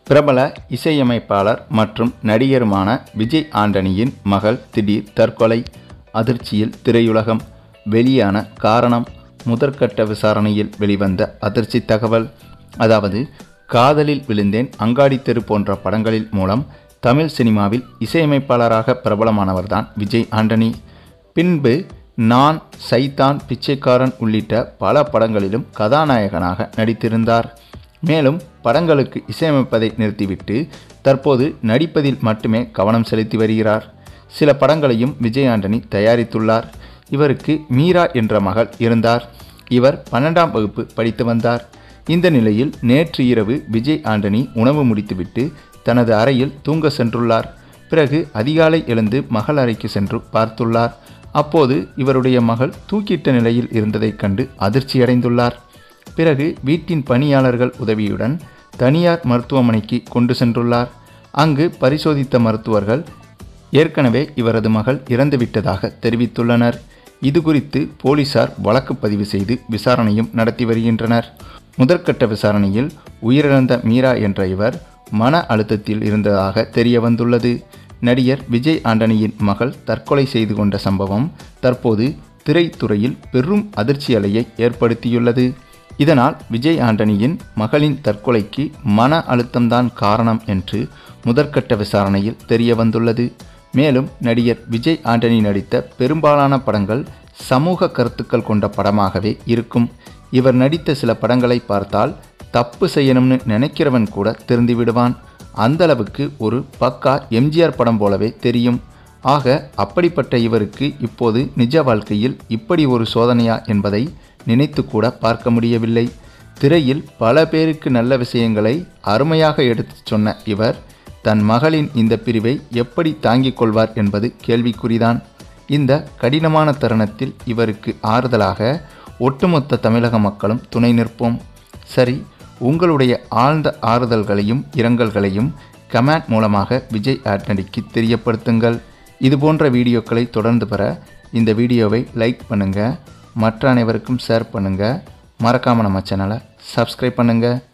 பிரபல இசையமைப்பாளர் மற்றும் நடிகருமான விஜய் ஆண்டனியின் மகள் திடீர் தற்கொலை அதிர்ச்சியில் திரையுலகம் வெளியான காரணம் முதற்கட்ட விசாரணையில் வெளிவந்த அதிர்ச்சி தகவல் அதாவது காதலில் விழுந்தேன் அங்காடி தெரு போன்ற படங்களில் மூலம் தமிழ் சினிமாவில் இசையமைப்பாளராக பிரபலமானவர்தான் விஜய் ஆண்டனி பின்பு நான் சைத்தான் பிச்சைக்காரன் உள்ளிட்ட பல படங்களிலும் கதாநாயகனாக நடித்திருந்தார் மேலும் படங்களுக்கு இசையமைப்பதை நிறுத்திவிட்டு தற்போது நடிப்பதில் மட்டுமே கவனம் செலுத்தி வருகிறார் சில படங்களையும் விஜய் ஆண்டனி தயாரித்துள்ளார் இவருக்கு மீரா என்ற மகள் இருந்தார் இவர் பன்னெண்டாம் வகுப்பு படித்து வந்தார் இந்த நிலையில் நேற்று இரவு விஜய் ஆண்டனி உணவு முடித்துவிட்டு தனது அறையில் தூங்க சென்றுள்ளார் பிறகு அதிகாலை எழுந்து மகள் அறைக்கு சென்று பார்த்துள்ளார் அப்போது இவருடைய மகள் தூக்கிட்ட நிலையில் இருந்ததைக் கண்டு அதிர்ச்சியடைந்துள்ளார் பிறகு வீட்டின் பணியாளர்கள் உதவியுடன் தனியார் மருத்துவமனைக்கு கொண்டு சென்றுள்ளார் அங்கு பரிசோதித்த மருத்துவர்கள் ஏற்கனவே இவரது மகள் இறந்துவிட்டதாக தெரிவித்துள்ளனர் இது குறித்து போலீசார் வழக்கு பதிவு செய்து விசாரணையும் நடத்தி வருகின்றனர் முதற்கட்ட விசாரணையில் உயிரிழந்த மீரா என்ற இவர் மன அழுத்தத்தில் இருந்ததாக தெரிய வந்துள்ளது நடிகர் விஜய் ஆண்டனியின் மகள் தற்கொலை செய்து கொண்ட சம்பவம் தற்போது திரைத்துறையில் பெரும் அதிர்ச்சி அலையை ஏற்படுத்தியுள்ளது இதனால் விஜய் ஆண்டனியின் மகளின் தற்கொலைக்கு மன அழுத்தம்தான் காரணம் என்று முதற்கட்ட விசாரணையில் தெரிய வந்துள்ளது மேலும் நடிகர் விஜய் ஆண்டனி நடித்த பெரும்பாலான படங்கள் சமூக கருத்துக்கள் கொண்ட படமாகவே இருக்கும் இவர் நடித்த சில படங்களை பார்த்தால் தப்பு செய்யணும்னு நினைக்கிறவன் கூட திருந்தி விடுவான் அந்தளவுக்கு ஒரு பக்கா எம்ஜிஆர் படம் போலவே தெரியும் ஆக அப்படிப்பட்ட இவருக்கு இப்போது நிஜ வாழ்க்கையில் இப்படி ஒரு சோதனையா என்பதை நினைத்து கூட பார்க்க முடியவில்லை திரையில் பல பேருக்கு நல்ல விஷயங்களை அருமையாக எடுத்துச் சொன்ன இவர் தன் மகளின் இந்த பிரிவை எப்படி தாங்கிக் கொள்வார் என்பது கேள்விக்குறிதான் இந்த கடினமான தருணத்தில் இவருக்கு ஆறுதலாக ஒட்டுமொத்த தமிழக மக்களும் துணை நிற்போம் சரி உங்களுடைய ஆழ்ந்த ஆறுதல்களையும் இரங்கல்களையும் கமெண்ட் மூலமாக விஜய் ஆண்டனிக்கு தெரியப்படுத்துங்கள் இதுபோன்ற வீடியோக்களை தொடர்ந்து பெற இந்த வீடியோவை லைக் பண்ணுங்கள் மற்ற அனைவருக்கும் ஷேர் பண்ணுங்கள் மறக்காமல் நம்ம சேனலை சப்ஸ்கிரைப் பண்ணுங்கள்